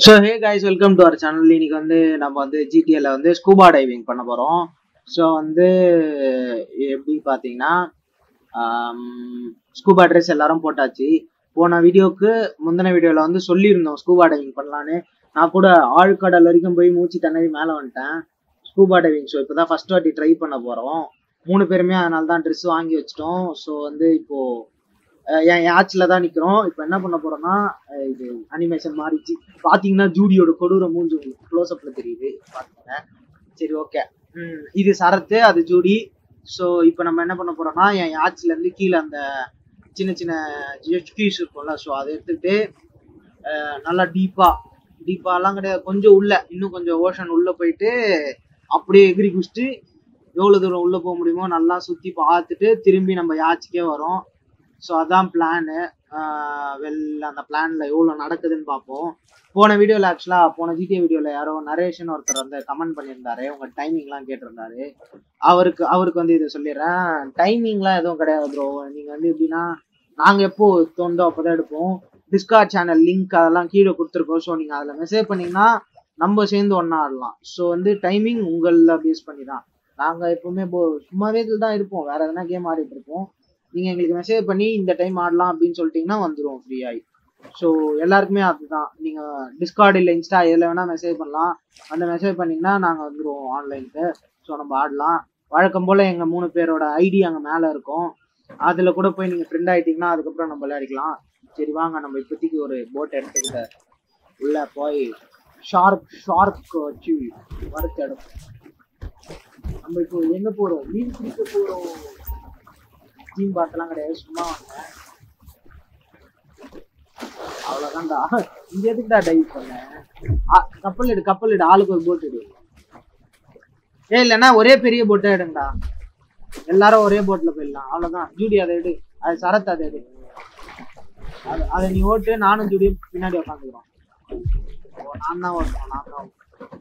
So hey guys welcome to our channel இன்னைக்கு வந்து நம்ம வந்து ஜிடிஎல்ல வந்து ஸ்கூபா டைவிங் பண்ண போகிறோம் ஸோ வந்து எப்படி பார்த்தீங்கன்னா ஸ்கூபா ட்ரெஸ் எல்லாரும் போட்டாச்சு போன வீடியோக்கு முந்தின வீடியோவில் வந்து சொல்லியிருந்தோம் ஸ்கூபா டைவிங் பண்ணலான்னு நான் கூட ஆழ்கடல் வரைக்கும் போய் மூச்சு திணறி மேலே வந்துட்டேன் ஸ்கூபா டைவிங் ஸோ இப்போ தான் ஃபர்ஸ்ட் வாட்டி ட்ரை பண்ண போகிறோம் மூணு பேருமே அதனால தான் ட்ரெஸ் வாங்கி வச்சிட்டோம் ஸோ வந்து இப்போ அஹ் என் யாச்சில் தான் நிற்கிறோம் இப்போ என்ன பண்ண போறோம்னா அஹ் இது அனிமேஷன் மாறிச்சு பார்த்தீங்கன்னா ஜூடியோட கொடூர மூஞ்சி உங்களுக்கு க்ளோஸ்அப்ல தெரியுது பாத்துங்க சரி ஓகே இது சரத்து அது ஜூடி ஸோ இப்போ நம்ம என்ன பண்ண போறோம்னா என் யாச்சில இருந்து கீழே அந்த சின்ன சின்ன ஜெட்கீஸ் இருக்கும்ல ஸோ அதை எடுத்துக்கிட்டு அஹ் நல்லா டீப்பா டீப்பாலாம் கிடையாது கொஞ்சம் உள்ள இன்னும் கொஞ்சம் ஓஷன் உள்ள போயிட்டு அப்படியே எகிரி குடிச்சிட்டு எவ்வளோ தூரம் உள்ள போக முடியுமோ நல்லா சுற்றி பார்த்துட்டு திரும்பி நம்ம யாச்சிக்கே வரோம் ஸோ அதான் பிளானு வெல் அந்த பிளான்ல எவ்வளோ நடக்குதுன்னு பார்ப்போம் போன வீடியோவில் ஆக்சுவலாக போன ஜிடிஏ வீடியோவில் யாரோ நரேஷன் ஒருத்தர் வந்து கமெண்ட் பண்ணியிருந்தாரு உங்கள் டைமிங்லாம் கேட்டிருந்தாரு அவருக்கு அவருக்கு வந்து இதை சொல்லிடுறேன் டைமிங்லாம் எதுவும் கிடையாது ப்ரோ நீங்கள் வந்து எப்படின்னா நாங்கள் எப்போ தோண்டோ அப்போ தான் எடுப்போம் டிஸ்கார்ட் சேனல் லிங்க் அதெல்லாம் கீழே கொடுத்துருக்கோம் ஸோ நீங்கள் அதில் மெசேஜ் பண்ணீங்கன்னா நம்ம சேர்ந்து ஒன்றா ஆடலாம் ஸோ வந்து டைமிங் உங்களில் பேஸ் பண்ணி தான் நாங்கள் எப்பவுமே இப்போ சும்மாவே இதில் தான் இருப்போம் வேற எதனா கேம் ஆடிட்டு இருப்போம் நீங்கள் எங்களுக்கு மெசேஜ் பண்ணி இந்த டைம் ஆடலாம் அப்படின்னு சொல்லிட்டீங்கன்னா வந்துடும் ஃப்ரீ ஆகி ஸோ எல்லாருக்குமே அதுதான் நீங்கள் டிஸ்கார்ட் இல்லை இன்ஸ்டா எதில் வேணால் மெசேஜ் பண்ணலாம் அந்த மெசேஜ் பண்ணிங்கன்னா நாங்கள் வந்துடுவோம் ஆன்லைனுக்கு ஸோ நம்ம ஆடலாம் வழக்கம் போல் எங்கள் மூணு பேரோட ஐடி அங்கே மேலே இருக்கும் அதில் கூட போய் நீங்கள் ஃப்ரெண்ட் ஆகிட்டீங்கன்னா அதுக்கப்புறம் நம்ம விளையாடிக்கலாம் சரி வாங்க நம்ம இப்போதைக்கு ஒரு போட் எடுத்துக்கிட்ட உள்ளே போய் ஷார்க் ஷார்க் வச்சு வறுத்து எடுப்போம் நம்ம இப்போ எங்கே போகிறோம் மீன் பிடிக்க போகிறோம் டீம் பார்த்தெல்லாம் கிடையாது சும்மா வந்தேன் அவ்வளோதான்டா இங்க எதுக்குடா டைவ் பண்ணேன் ஆ, கப்பல் எடு கப்பல் எடு ஆளுக்கு ஒரு போட் எடு ஏ இல்லைன்னா ஒரே பெரிய போட்டே எடுங்கடா எல்லாரும் ஒரே போட்ல போயிடலாம் அவ்வளவுதான் ஜூடி அதை எடு அது சரத் அதை எடு அது அதை நீ ஓட்டு நானும் ஜூடியும் பின்னாடி உட்காந்துக்கிறோம் நான் தான் ஓட்டணும் நான் தான் ஓட்டணும்.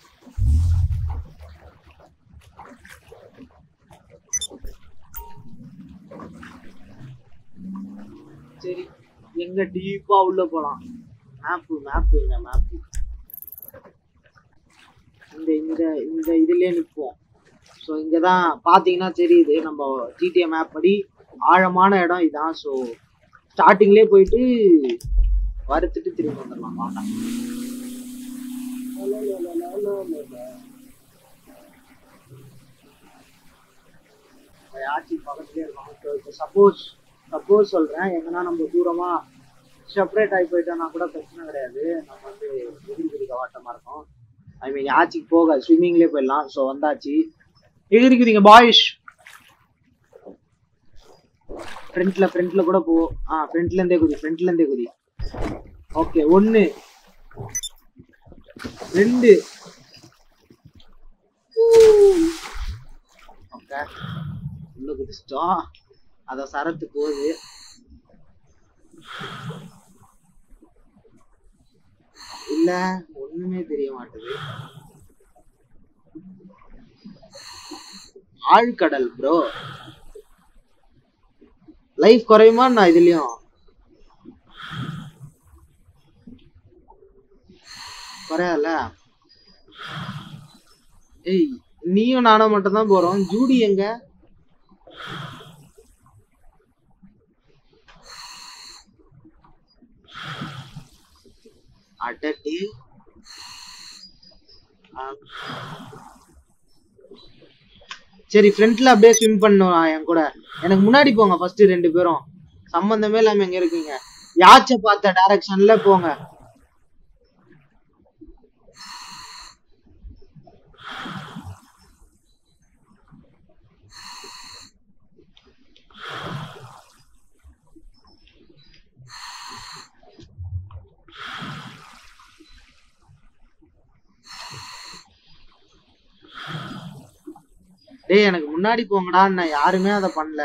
சரி எங்க டீப்பா உள்ள போலாம் மேப்பு மேப்பு எங்க மேப்பு இந்த இந்த இந்த இதுலயே நிற்போம் ஸோ இங்கே தான் பார்த்தீங்கன்னா தெரியுது நம்ம ஜிடிஏ மேப் படி ஆழமான இடம் இதான் ஸோ ஸ்டார்டிங்லேயே போயிட்டு வறுத்துட்டு திரும்பி வந்துடலாம் வாங்க ஆட்சி பக்கத்துலேயே இருக்கோம் இப்போ சப்போஸ் சப்போஸ் சொல்கிறேன் எங்கன்னா நம்ம தூரமாக செப்பரேட் ஆகி போயிட்டோம்னா கூட பிரச்சனை கிடையாது நம்ம வந்து எதிரி குதிக்க வாட்டமாக இருக்கும் ஐ மீன் ஆச்சிக்கு போக ஸ்விம்மிங்லேயே போயிடலாம் ஸோ வந்தாச்சு எதிரி குதிங்க பாய்ஸ் ஃப்ரண்ட்ல ஃப்ரண்ட்ல கூட போ ஆ ஃப்ரண்ட்ல இருந்தே குதி ஃப்ரண்ட்ல இருந்தே குதி ஓகே ஒன்று ரெண்டு ஓகே உள்ள குதிச்சிட்டோம் அத சரத்து போகுது இல்ல ஒண்ணுமே தெரிய மாட்டுது ஆழ்கடல் ப்ரோ லைஃப் குறையுமா நான் இதுலயும் குறையல ஏய் நீயும் நானும் மட்டும் தான் போறோம் ஜூடி எங்க அடட்டி சரி ஃப்ரண்ட்ல அப்படியே ஸ்விம் பண்ணுவா என் கூட எனக்கு முன்னாடி போங்க ஃபர்ஸ்ட் ரெண்டு பேரும் சம்பந்தமே இல்லாம எங்க இருக்கீங்க யாச்ச பார்த்த டைரக்ஷன்ல போங்க டேய் எனக்கு முன்னாடி போங்கடா நான் யாருமே அதை பண்ணல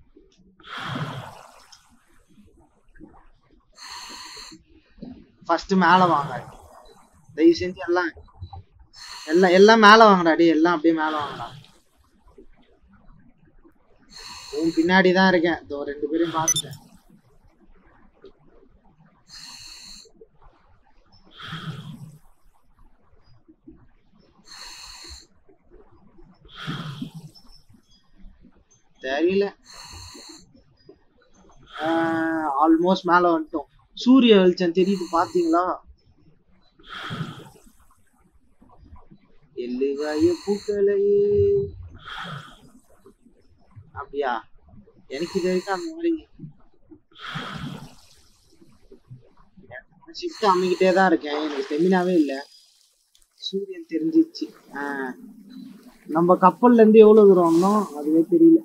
ஃபர்ஸ்ட் மேல வாங்க தயவு செஞ்சு எல்லாம் எல்லாம் எல்லாம் மேல வாங்கடா டேய் எல்லாம் அப்படியே மேல வாங்கடா உன் பின்னாடி தான் இருக்கேன் இதோ ரெண்டு பேரையும் பார்த்துட்டேன் தெரியல ஆல்மோஸ்ட் மேல வந்துட்டோம் சூரிய வெளிச்சம் தெரியுது பாத்தீங்களா எள்ளுகாய பூக்களையே அப்படியா எனக்கு இது வரைக்கும் அந்த மாதிரி ஷிஃப்ட் அமைக்கிட்டே தான் இருக்கேன் எனக்கு ஸ்டெமினாவே இல்லை சூரியன் தெரிஞ்சிச்சு ஆஹ் நம்ம கப்பல்ல இருந்து எவ்வளவு தூரம் வந்தோம் அதுவே தெரியல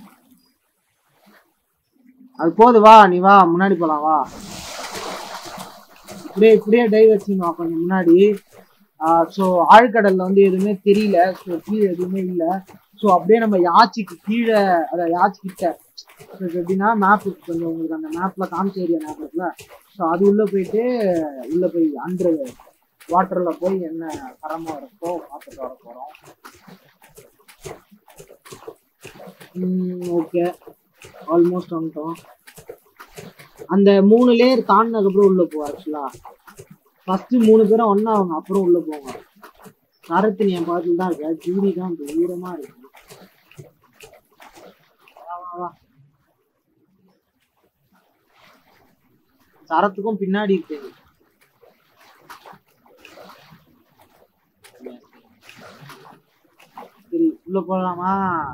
அது போது வா நீ வா முன்னாடி போலாம் வா இப்படியே இப்படியே டைவ் வச்சுங்க கொஞ்சம் முன்னாடி ஸோ ஆழ்கடல்ல வந்து எதுவுமே தெரியல ஸோ கீழே எதுவுமே இல்லை ஸோ அப்படியே நம்ம யாச்சிக்கு கீழே அத யாச்சி கிட்ட So, இது எப்படின்னா மேப் கொஞ்சம் உங்களுக்கு அந்த மேப்ல காமிச்ச ஏரியா மேப் இருக்குல்ல ஸோ அது உள்ள போயிட்டு உள்ள போய் அண்டர் வாட்டர்ல போய் என்ன தரமா இருக்கோ பார்த்துட்டு வர போறோம் ஓகே ஆல்மோஸ்ட் வந்துட்டோம் அந்த மூணு லேயர் தாண்டினதுக்கப்புறம் உள்ள போ ஆக்சுவலா ஃபர்ஸ்ட் மூணு பேரும் ஒண்ணா அவங்க அப்புறம் உள்ள போங்க சரத்து என் பக்கத்துல தான் இருக்க ஜூரி தான் தூரமா இருக்கு வா, வா, வா. சரத்துக்கும் பின்னாடி இருக்கு சரி உள்ள போலாமா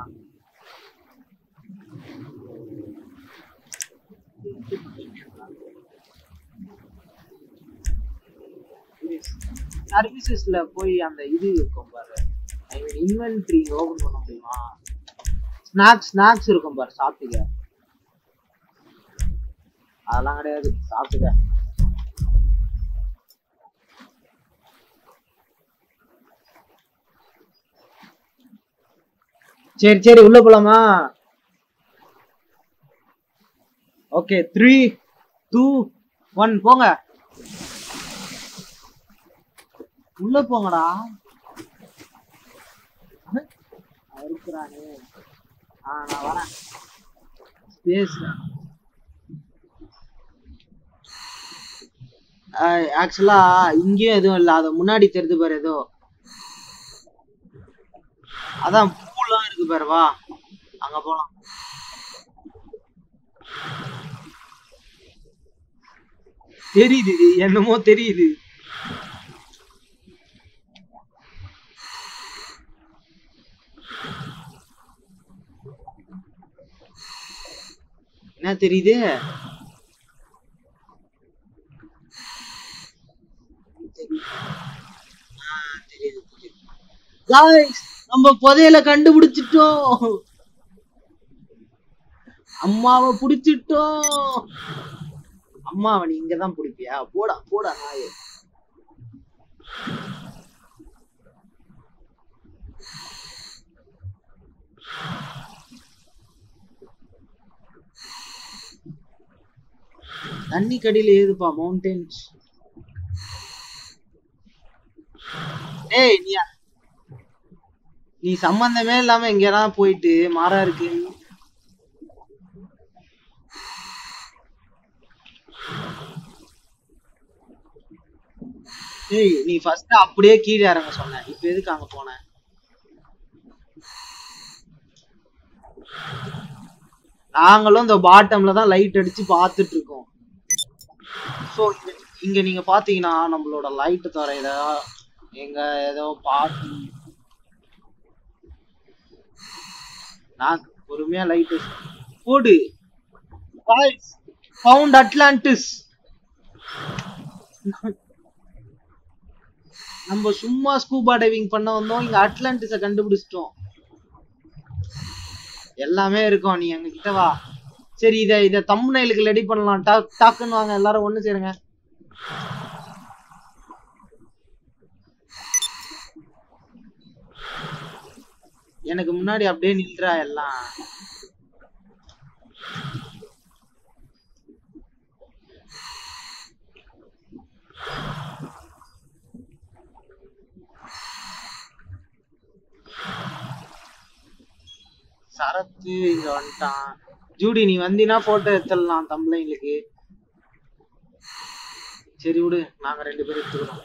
சர்வீசஸ்ல போய் அந்த இது இருக்கும் பாரு ஐ மீன் இன்வென்ட்ரி ஓபன் பண்ண முடியுமா ஸ்நாக்ஸ் ஸ்நாக்ஸ் இருக்கும் பாரு சாப்பிட்டுக்க அதெல்லாம் கிடையாது சாப்பிட்டுக்க சரி சரி உள்ள போலாமா ஓகே த்ரீ டூ ஒன் போங்க உள்ள போங்கடா இருக்கிறானே ஆ நான் வரேன் ஸ்பேஸ் ஆக்சுவலா இங்கேயும் எதுவும் இல்ல அது முன்னாடி தெரிஞ்சு பாரு ஏதோ அதான் பூலாம் இருக்கு பாரு வா அங்க போலாம் தெரியுது என்னமோ தெரியுது என்ன தெரியுது ஆ, தெரியுது, தெரியுது. Guys, நம்ம புதையல கண்டுபிடிச்சிட்டோம் அம்மாவை புடிச்சிட்டோம் அம்மாவை நீ இங்கதான் பிடிப்பியா போடா போடா நாயே தண்ணி கடியில ஏதுப்பா மவுண்டன்ஸ் ஏய் நீ நீ சம்பந்தமே இல்லாம எங்கேயாவது போயிட்டு மரம் இருக்கு ஏய் நீ ஃபர்ஸ்ட் அப்படியே கீழே இறங்க சொன்ன இப்ப எதுக்கு அங்க போன நாங்களும் இந்த பாட்டம்ல தான் லைட் அடிச்சு பார்த்துட்டு இருக்கோம் ஸோ இங்க நீங்க பாத்தீங்கன்னா நம்மளோட லைட் தரையில எங்க ஏதோ பாட்டு நான் பொறுமையா லைட் போடு ஃபவுண்ட் அட்லாண்டிஸ் நம்ம சும்மா ஸ்கூபா டைவிங் பண்ண வந்தோம் இங்க அட்லாண்டிஸ கண்டுபிடிச்சிட்டோம் எல்லாமே இருக்கும் நீ எங்க கிட்ட வா சரி இத இத தம்ப்நெயிலுக்கு ரெடி பண்ணலாம் டக் டக்குன்னு வாங்க எல்லாரும் ஒண்ணு சேருங்க எனக்கு முன்னாடி அப்படியே நில்றா எல்லாம் சரத்து இங்க வந்துட்டான் ஜூடி நீ வந்தீனா போட்டோ எடுத்துடலாம் தம்ப்ளைனுக்கு சரி விடு நாங்க ரெண்டு பேரும் எடுத்துக்கிறோம்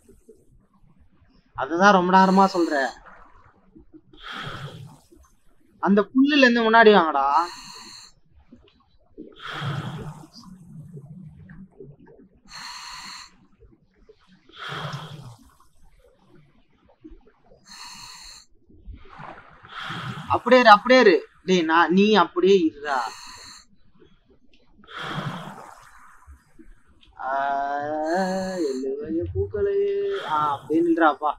அதுதான் ரொம்ப நேரமா சொல்றேன் அந்த புல்லுல இருந்து முன்னாடி வாங்கடா அப்படியே இரு அப்படியே இரு டேய் நான் நீ அப்படியே இருடா ஆஹ் எழுவைய பூக்களே ஆ அப்படியே நில்றாப்பா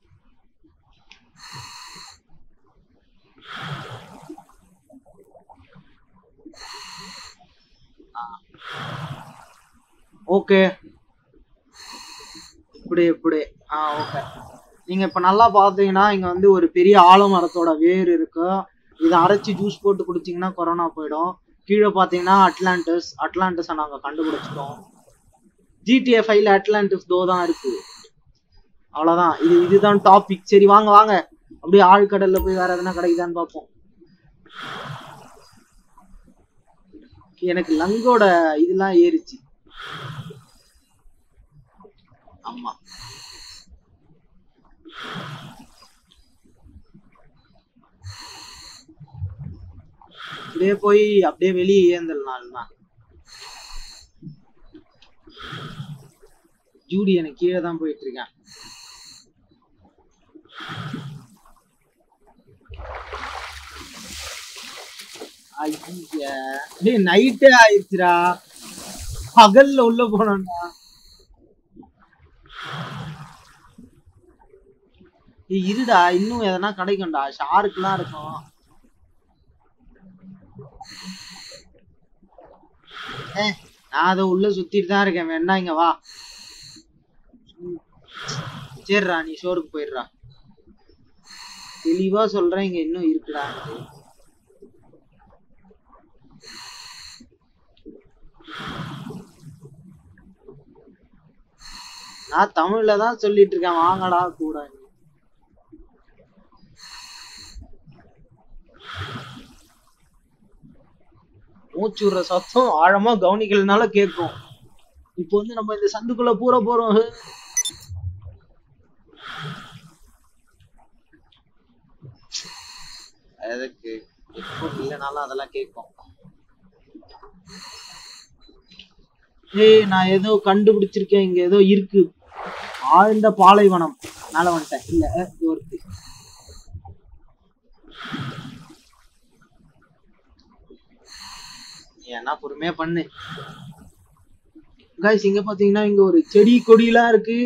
ஓகே இப்படி இப்படி ஆ ஓகே நீங்க இப்ப நல்லா பாத்தீங்கன்னா இங்க வந்து ஒரு பெரிய ஆலமரத்தோட வேர் இருக்கும் இதை அரைச்சி ஜூஸ் போட்டு குடிச்சீங்கன்னா கொரோனா போயிடும் கீழே பாத்தீங்கன்னா அட்லாண்டஸ் அட்லாண்டஸை நாங்க கண்டுபிடிச்சிட்டோம் ஜிடிஏ ஃபைவ்ல அட்லாண்டிஸ் தோ தான் இருக்கு அவ்வளவுதான் இது இதுதான் டாபிக் சரி வாங்க வாங்க அப்படியே ஆழ்கடல்ல போய் வேற எதனா கிடைக்குதான்னு பார்ப்போம் எனக்கு லங்கோட இதெல்லாம் ஏறிச்சு ஆமா அப்படியே போய் அப்படியே வெளியே ஏந்தல் தான் ஜூடி எனக்கு கீழே தான் போயிட்டு இருக்கேன் ஐயா டேய் நைட்டே ஆயிடுச்சுடா பகல்ல உள்ள போனோம்டா ஏய் இருடா இன்னும் எதனா கிடைக்கும்டா ஷாருக்குலாம் இருக்கும் ஏ நான் அதை உள்ள சுத்திட்டு தான் இருக்கேன் வேணா இங்க வா சரிடா நீ ஷோருக்கு போயிடுறா தெளிவா சொல்றேன் இங்க இன்னும் இருக்குடா நான் தமிழ்ல தான் சொல்லிட்டு இருக்கேன் வாங்கடா கூட மூச்சு விடுற சத்தம் ஆழமா கவனிக்கலனால கேட்கும் இப்போ வந்து நம்ம இந்த சந்துக்குள்ள பூரா போறோம் எதுக்கு எப்போ இல்லைனாலும் அதெல்லாம் கேட்கும் ஏய் நான் ஏதோ கண்டுபிடிச்சிருக்கேன் இங்க ஏதோ இருக்கு ஆழ்ந்த பாலைவனம் மேல வந்துட்டேன் இல்ல இது இருக்கு ஏன்னா பொறுமையா பண்ணு guys இங்க பாத்தீங்கன்னா இங்க ஒரு செடி கொடியெல்லாம் இருக்கு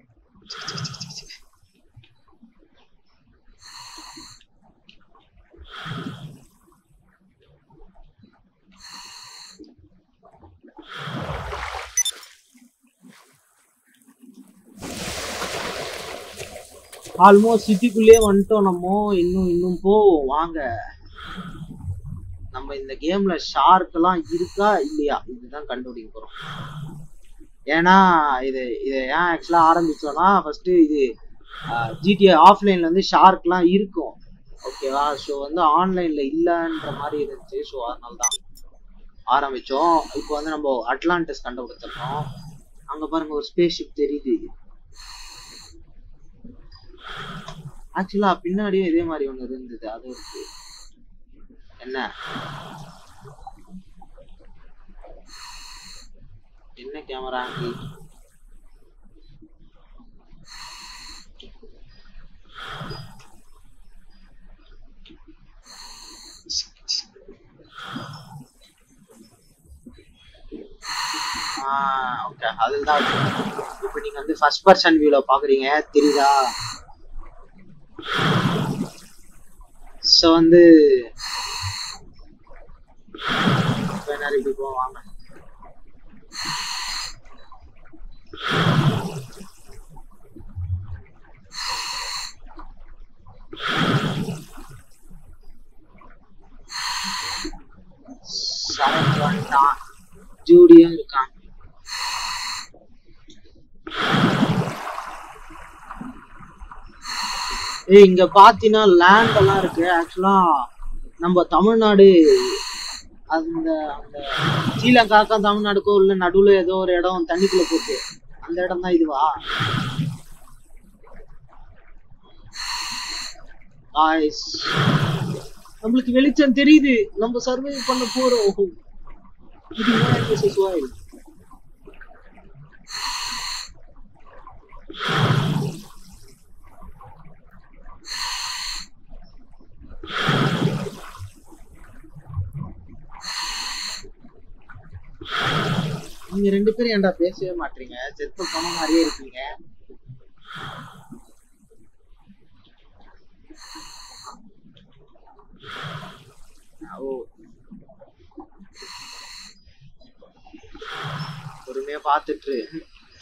ஆல்மோஸ்ட் சிட்டிக்குள்ளேயே வந்துட்டோம் நம்ம இன்னும் இன்னும் போவோம் வாங்க நம்ம இந்த கேம்ல ஷார்க் எல்லாம் இருக்கா இல்லையா இதுதான் கண்டுபிடிக்க போறோம் ஏன்னா இது இதை ஏன் ஆக்சுவலா ஆரம்பிச்சோம்னா ஃபர்ஸ்ட் இது ஜிடிஏ ஆஃப்லைன்ல வந்து ஷார்க்லாம் இருக்கும் ஓகேவா ஸோ வந்து ஆன்லைன்ல இல்லைன்ற மாதிரி இருந்துச்சு ஸோ அதனால தான் ஆரம்பிச்சோம் இப்போ வந்து நம்ம அட்லாண்டிஸ் கண்டுபிடிச்சிருக்கோம் அங்க பாருங்க ஒரு ஸ்பேஸ் ஷிப் தெரியுது ஆக்சுவலா பின்னாடியும் இதே மாதிரி ஒண்ணு இருந்தது அது இருக்கு என்ன என்ன கேமரா ஆங்கிள் ஓகே அதுதான் இப்போ நீங்க வந்து ஃபர்ஸ்ட் பர்சன் வியூல பாக்குறீங்க தெரியுதா ஸோ வந்து வேணாலும் இப்படி போவோம் வாங்க சரத் வந்துட்டான் ஜூடியும் இருக்கான் ஏய் இங்க பாத்தீங்கன்னா லேண்ட் எல்லாம் இருக்கு ஆக்சுவலா நம்ம தமிழ்நாடு அந்த அந்த ஸ்ரீலங்காக்கும் தமிழ்நாடுக்கும் உள்ள நடுவுல ஏதோ ஒரு இடம் தண்ணிக்குள்ள போச்சு அந்த இடம் தான் இதுவா காய்ஸ் நம்மளுக்கு வெளிச்சம் தெரியுது நம்ம சர்வை பண்ண போறோம் இது Man vs. Wild. நீங்க ரெண்டு பேரும் ஏன்டா பேசவே மாட்டீங்க செத்து போன மாதிரியே இருக்கீங்க ஓ பொறுமையா பாத்துட்டு இரு.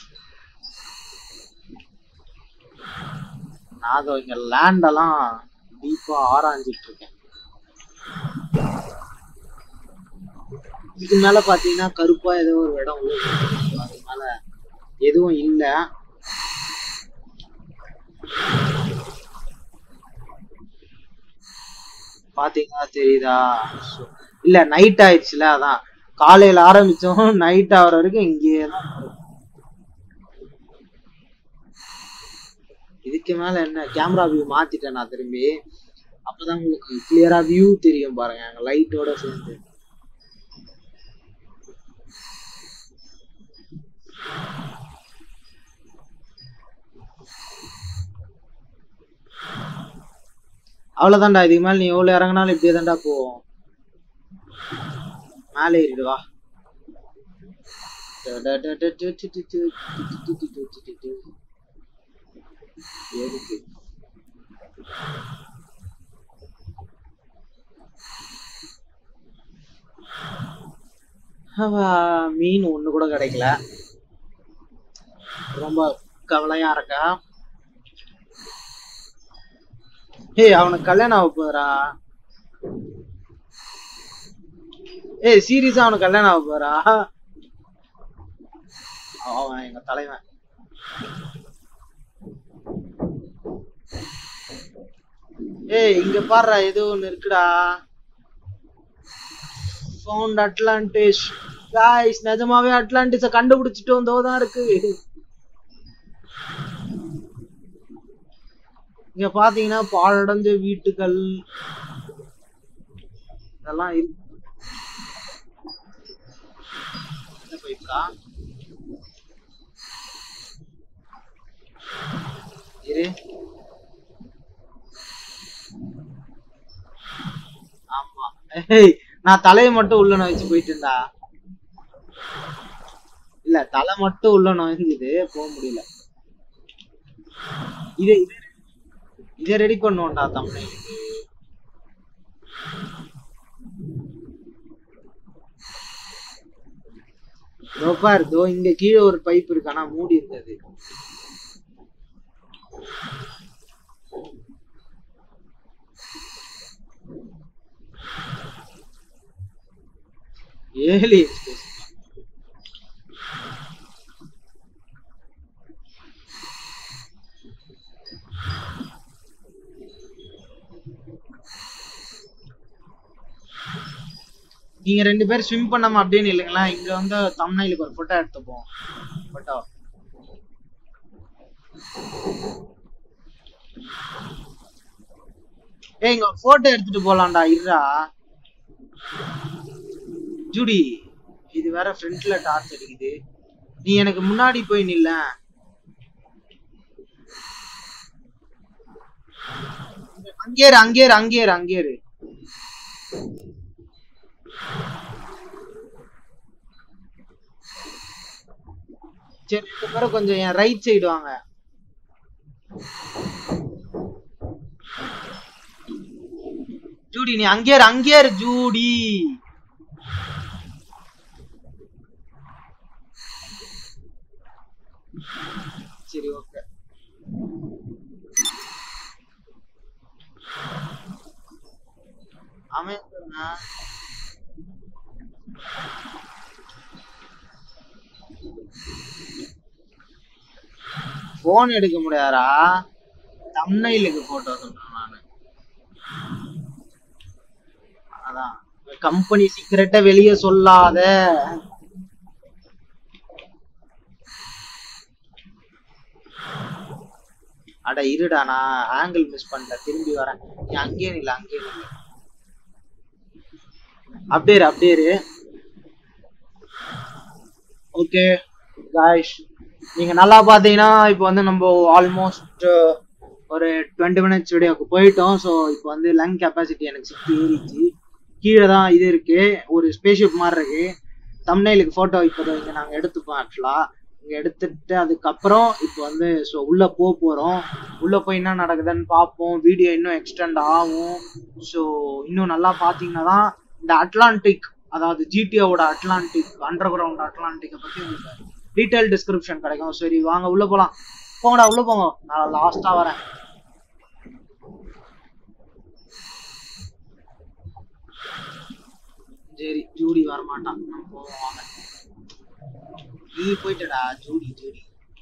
நான் அதோ இங்க லேண்ட் எல்லாம் டீப்பா ஆராய்ஞ்சிட்டு இருக்கேன் இது மேல பாத்தீங்கன்னா கருப்பா ஏதோ ஒரு இடம் உள்ள இருக்கு. அது மேல எதுவும் இல்ல பாத்தீங்கன்னா தெரியுதா So, இல்ல நைட் ஆயிடுச்சுல அதான் காலையில ஆரம்பிச்சோம் நைட் ஆகுற வரைக்கும் இங்கேயே தான் இருக்கும். இதுக்கு மேல என்ன கேமரா வியூ மாத்திட்டேன் நான் திரும்பி அப்பதான் உங்களுக்கு கிளியரா வியூ தெரியும் பாருங்க அங்க லைட்டோட சேர்ந்து அவ்வளவுதான்டா இதுக்கு மேல நீ எவ்வளவு இறங்கினாலும் இப்படியே தான்டா போவோம் மேலே ஏறிடு வா எதுக்கு அவ மீன் ஒண்ணு கூட கிடைக்கல ரொம்ப கவலையா இருக்கா ஏய் அவனுக்கு கல்யாணம் ஆக போதுடா ஏய் சீரியஸா அவனுக்கு கல்யாணம் ஆக போறா அவன் எங்க தலைவன் ஏய் இங்க பாருடா ஏதோ ஒண்ணு இருக்குடா ஃபவுண்ட் அட்லாண்டிஸ் காய்ஸ் நிஜமாவே அட்லாண்டிஸ கண்டுபிடிச்சிட்டு வந்தோ தான் இருக்கு இங்க பாத்தீங்கன்னா பாழடைஞ்ச வீட்டுகள் இதெல்லாம் இருக்கு என்ன பைப்டா இரு ஆமா ஏய் நான் தலையை மட்டும் உள்ள நுழைச்சு போயிட்டேன்டா இல்ல தலை மட்டும் உள்ள நுழைஞ்சுது போக முடியல இதை இதை இதை ரெடி பண்ணுவோம்டா தமிழுக்கு இதோ பாரு இதோ இங்க கீழே ஒரு பைப் இருக்கு ஆனா மூடி இருந்தது ஏலியன்ஸ் பேசுறான் நீங்க ரெண்டு பேரும் ஸ்விம் பண்ணாம அப்படியே இல்லைங்களா இங்க வந்து தம்னைலுக்கு ஒரு போட்டோ எடுத்துப்போம் போட்டோ ஏய் இங்க போட்டோ எடுத்துட்டு போலாம்டா இருடா ஜூடி இது வேற ஃப்ரண்ட்ல டார்ச் அடிக்குது நீ எனக்கு முன்னாடி போய் நில்ல அங்கே இரு அங்கே இரு அங்கே இரு அங்கே இரு சரி ரெண்டு பேரும் கொஞ்சம் என் ரைட் சைடு வாங்க ஜூடி நீ அங்கே இரு அங்கே இரு ஜூடி சரி ஓகே அவன் சொன்னா போன் எடுக்க முடியாதா தம்னைலுக்கு போட்டோ சொல்றேன் நானு அதான் கம்பெனி சீக்கிரட்ட வெளிய சொல்லாத அட இருடா நான் ஆங்கிள் மிஸ் பண்ணிட்டேன் திரும்பி வரேன் நீ அங்கேயே நில்ல அங்கேயே நில்ல அப்படியே இரு, அப்படியே இரு ஓகே காய்ஸ் நீங்க நல்லா பாத்தீங்கன்னா இப்போ வந்து நம்ம ஆல்மோஸ்ட் ஒரு டுவெண்ட்டி மினிட்ஸ் வீடியோக்கு போயிட்டோம் ஸோ இப்போ வந்து லங் கெப்பாசிட்டி எனக்கு சிக்ஸ்டி ஏறிச்சு கீழே தான் இது இருக்கு ஒரு ஸ்பேஸ்ஷிப் மாதிரி இருக்கு தம்னைலுக்கு ஃபோட்டோ இப்போ இங்கே நாங்கள் எடுத்துப்போம் ஆக்சுவலாக இங்கே எடுத்துட்டு அதுக்கப்புறம் இப்போ வந்து ஸோ உள்ளே போக போகிறோம் உள்ளே போய் என்ன நடக்குதுன்னு பார்ப்போம் வீடியோ இன்னும் எக்ஸ்டெண்ட் ஆகும் ஸோ இன்னும் நல்லா பார்த்தீங்கன்னா தான் இந்த அட்லாண்டிக் அதாவது ஜிடிஓட அட்லாண்டிக் அண்டர் கிரவுண்ட் அட்லாண்டிக்கை பற்றி உங்களுக்கு டீட்டெயில் டிஸ்கிரிப்ஷன் கிடைக்கும் சரி வாங்க உள்ளே போகலாம் போங்கடா உள்ளே போங்க நான் லாஸ்ட்டாக வரேன் சரி ஜூடி வரமாட்டான் நம்ம போவோம் வாங்க நீ போயிட்டடா ஜூடி ஜூடி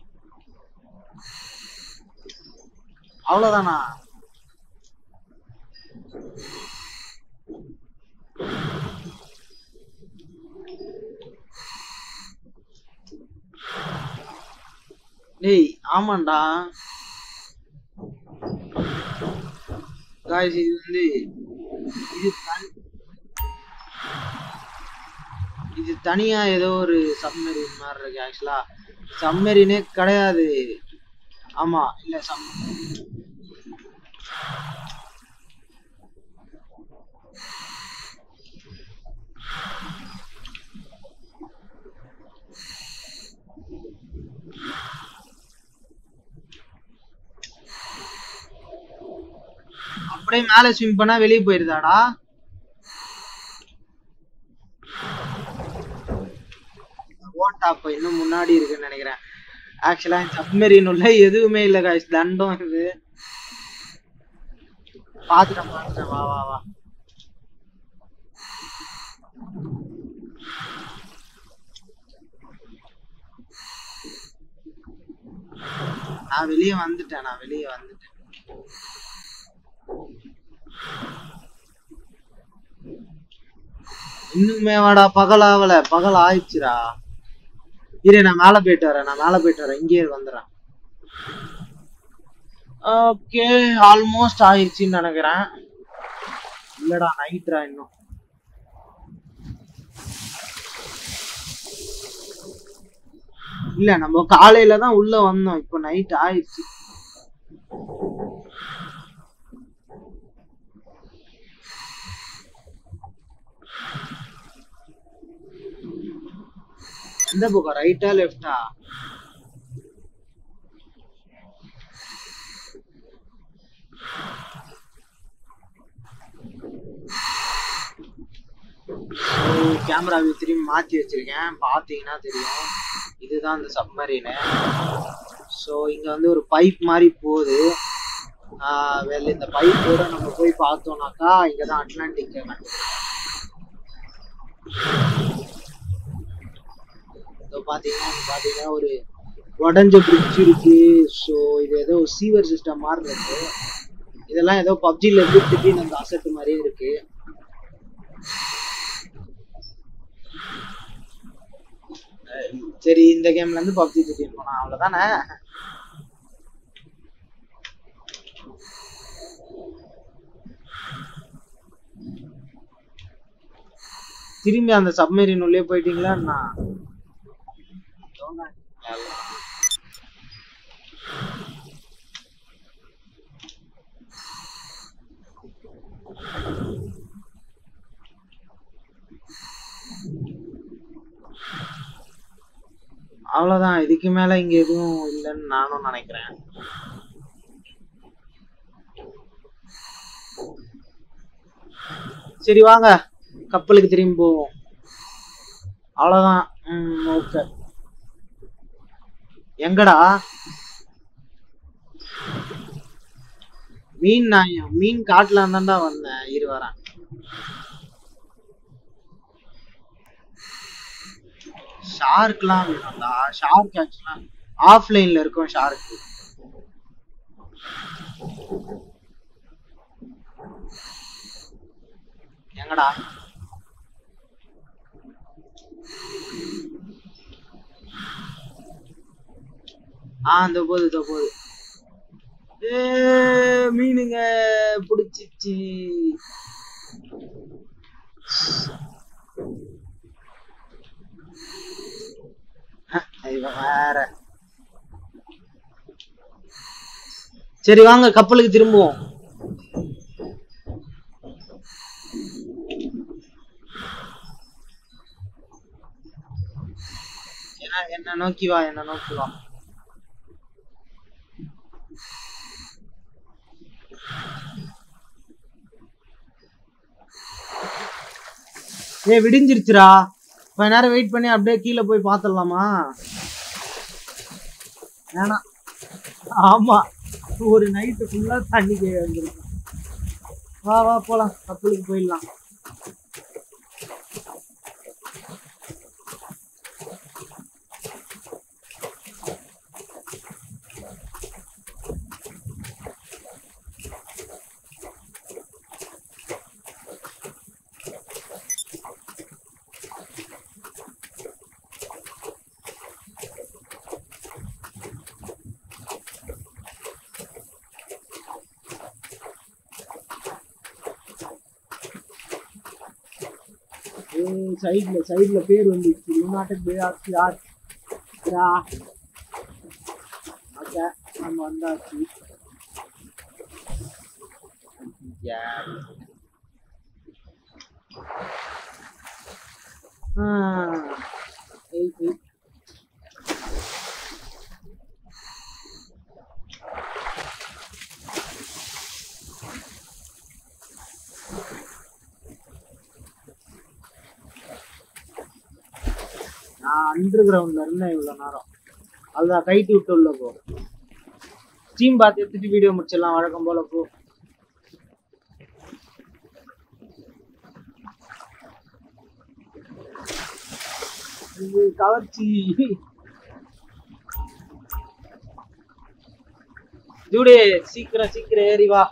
அவ்வளவுதானா டேய் ஆமாண்டா காய்ஸ் இது வந்து இது தனி இது தனியா ஏதோ ஒரு சப்மரீன் மாதிரி இருக்கு ஆக்சுவலா சப்மரீனே கிடையாது ஆமா இல்ல சம் அப்படியே மேல ஸ்விம் பண்ணா வெளியே போயிருதாடா ஓட்டா அப்ப இன்னும் முன்னாடி இருக்குன்னு நினைக்கிறேன் ஆக்சுவலா சப்மரீன் உள்ள எதுவுமே இல்ல காய்ஸ் தண்டம் இது பாத்துட்டேன் பாத்துட்டேன் வா வா வா நான் வெளியே வந்துட்டேன் நான் வெளியே வந்துட்டேன் இன்னுமே வாடா பகல் ஆகல பகல் ஆயிடுச்சுடா இரு நான் மேல போயிட்டு வரேன் நான் மேல போயிட்டு வரேன் இங்கேயே வந்துடுறேன் ஓகே ஆல்மோஸ்ட் ஆயிடுச்சுன்னு நினைக்கிறேன் இல்லடா நைட்ரா இன்னும் இல்ல நம்ம காலையில தான் உள்ள வந்தோம் இப்போ நைட் ஆயிடுச்சு எந்த பக்கம் ரைட்டா லெஃப்டா கேமரா திரும்பி மாத்தி வச்சிருக்கேன் பாத்தீங்கன்னா தெரியும் இதுதான் இந்த சப்மரீனு ஸோ இங்க வந்து ஒரு பைப் மாதிரி போகுது ஆஹ் வெளில இந்த பைப்போட நம்ம போய் பார்த்தோம்னாக்கா இங்கதான் அட்லாண்டிக் இதோ பாத்தீங்கன்னா இங்க பாத்தீங்கன்னா ஒரு உடஞ்ச பிரிட்ஜ் இருக்கு ஸோ இது ஏதோ சீவர் சிஸ்டம் மாதிரி இருக்கு இதெல்லாம் ஏதோ பப்ஜில இருந்து திடீர்னு அந்த அசட் மாதிரியே இருக்கு அஹ் சரி இந்த கேம்ல இருந்து பப்ஜி திடீர்னு போனா அவ்வளவுதானே திரும்பி அந்த சப்மரீன் உள்ளே போயிட்டீங்களா நான் அவ்வளவுதான் இதுக்கு மேல இங்க எதுவும் இல்லைன்னு நானும் நினைக்கிறேன் சரி வாங்க கப்பலுக்கு திரும்பி போவோம் அவ்வளவுதான் ம் ஓகே எங்கடா மீன் நான் மீன் காட்டுல இருந்தாண்டா வந்தேன் இரு வரேன் ஷார்க்லாம் வேணும்டா ஷார்க் ஆக்சுவலா ஆஃப்லைன்ல இருக்கும் ஷார்க் எங்கடா ஆ இந்த போது இந்த போது ஏ மீனுங்க பிடிச்சிச்சு இவன் வேற சரி வாங்க கப்பலுக்கு திரும்புவோம் என்ன என்ன நோக்கி வா என்ன நோக்கி வா ஏய் விடிஞ்சிருச்சுடா கொஞ்ச நேரம் வெயிட் பண்ணி அப்படியே கீழே போய் பார்த்துடலாமா வேணாம் ஆமா ஒரு நைட்டு ஃபுல்லா தண்ணி கீழே வந்துருக்கு வா வா போலாம் கப்பலுக்கு போயிடலாம் சைடுல சைடுல பேர் வந்துச்சு யுனைடெட் பே ஆஃப் யார் யா ஓகே நம்ம வந்தாச்சு ஆ எயிட் எயிட் நான் அண்டர் கிரவுண்ட்ல இருந்தேன் இவ்வளவு நேரம் அதுதான் கைட்டு விட்டு உள்ள போ ஸ்டீம் பார்த்து எடுத்துட்டு வீடியோ முடிச்சிடலாம் வழக்கம் போல போ இது கவர்ச்சி ஜூடே சீக்கிரம் சீக்கிரம் ஏறி வா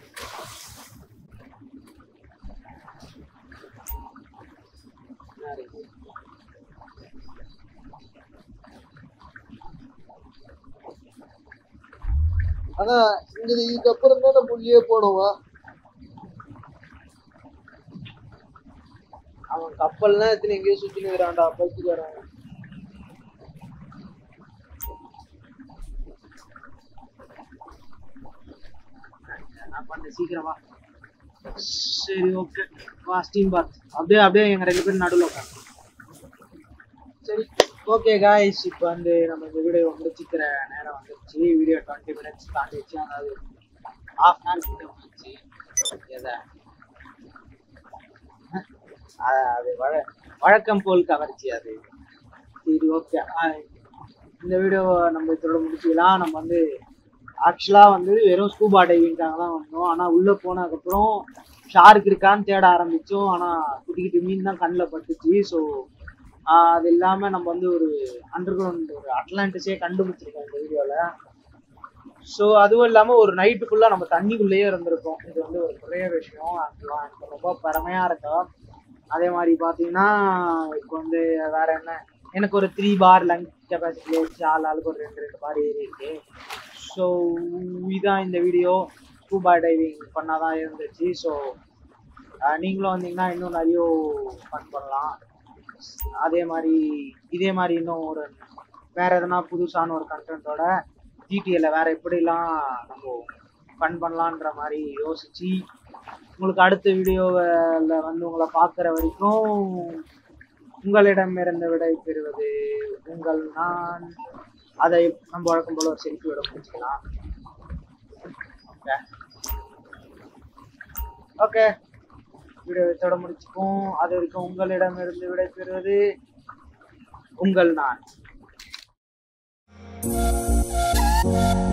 ஆனா இங்க இதுக்கப்புறம் தான் நம்ம உள்ளே போனோமா அவன் கப்பல்லாம் எத்தனை எங்கேயோ சுத்தி நிற்கிறான்டா பைத்துக்காரன் நான் பண்ண சீக்கிரம் வா சரி ஓகே வா ஸ்டீம் பாத் அப்படியே அப்படியே எங்க ரெண்டு பேரும் நடுவில் உட்காந்து சரி ஓகே காய்ஸ் இப்போ வந்து நம்ம இந்த வீடியோ முடிச்சுக்கிற நேரம் வந்துருச்சு வீடியோ டுவெண்ட்டி மினிட்ஸ் தாண்டிடுச்சு அதாவது ஹாஃப் அன் ஹவர் கிட்ட வந்துச்சு எதை அஹ் அது வழ வழக்கம் போல் கவர்ச்சி அது சரி ஓகே இந்த வீடியோ நம்ம இதோட முடிச்சுக்கலாம் நம்ம வந்து ஆக்சுவலாக வந்து வெறும் ஸ்கூபா டைவிங்காக தான் வந்தோம் ஆனால் உள்ளே போனதுக்கப்புறம் ஷார்க் இருக்கான்னு தேட ஆரம்பித்தோம் ஆனால் குட்டி குட்டி மீன் தான் கண்ணில் பட்டுச்சு ஸோ அது இல்லாமல் நம்ம வந்து ஒரு அண்டர் கிரவுண்ட் ஒரு அட்லாண்டிஸே கண்டுபிடிச்சிருக்கோம் இந்த வீடியோவில் ஸோ அதுவும் இல்லாமல் ஒரு நைட்டு ஃபுல்லாக நம்ம தண்ணிக்குள்ளேயே இருந்திருக்கோம் இது வந்து ஒரு பெரிய விஷயம் ஆக்சுவலாக எனக்கு ரொம்ப பெருமையாக இருக்கும் அதே மாதிரி பார்த்தீங்கன்னா இப்போ வந்து வேற என்ன எனக்கு ஒரு த்ரீ பார் லங் கெப்பாசிட்டி வச்சு ஆள் ஆளுக்கு ஒரு ரெண்டு ரெண்டு பார் ஏறி இருக்கு ஸோ இதான் இந்த வீடியோ ஸ்கூபா டைவிங் பண்ணாதான் இருந்துச்சு ஸோ நீங்களும் வந்தீங்கன்னா இன்னும் நிறைய ஃபன் பண்ணலாம் அதே மாதிரி இதே மாதிரி இன்னும் ஒரு வேற எதனா புதுசான ஒரு கண்டென்ட்டோட ஜிடிஏல வேற எப்படிலாம் நம்ம ஃபன் பண்ணலான்ற மாதிரி யோசிச்சு உங்களுக்கு அடுத்த வீடியோவில் வந்து உங்களை பார்க்குற வரைக்கும் உங்களிடமிருந்து விடை பெறுவது உங்கள் நான் அதை நம்ம வழக்கம் போல ஒரு செல்ஃபியோட முடிச்சுக்கலாம் ஓகே ஓகே வீடியோ இதோட முடிச்சுப்போம் அது வரைக்கும் உங்களிடமிருந்து விடை பெறுவது உங்கள் நான்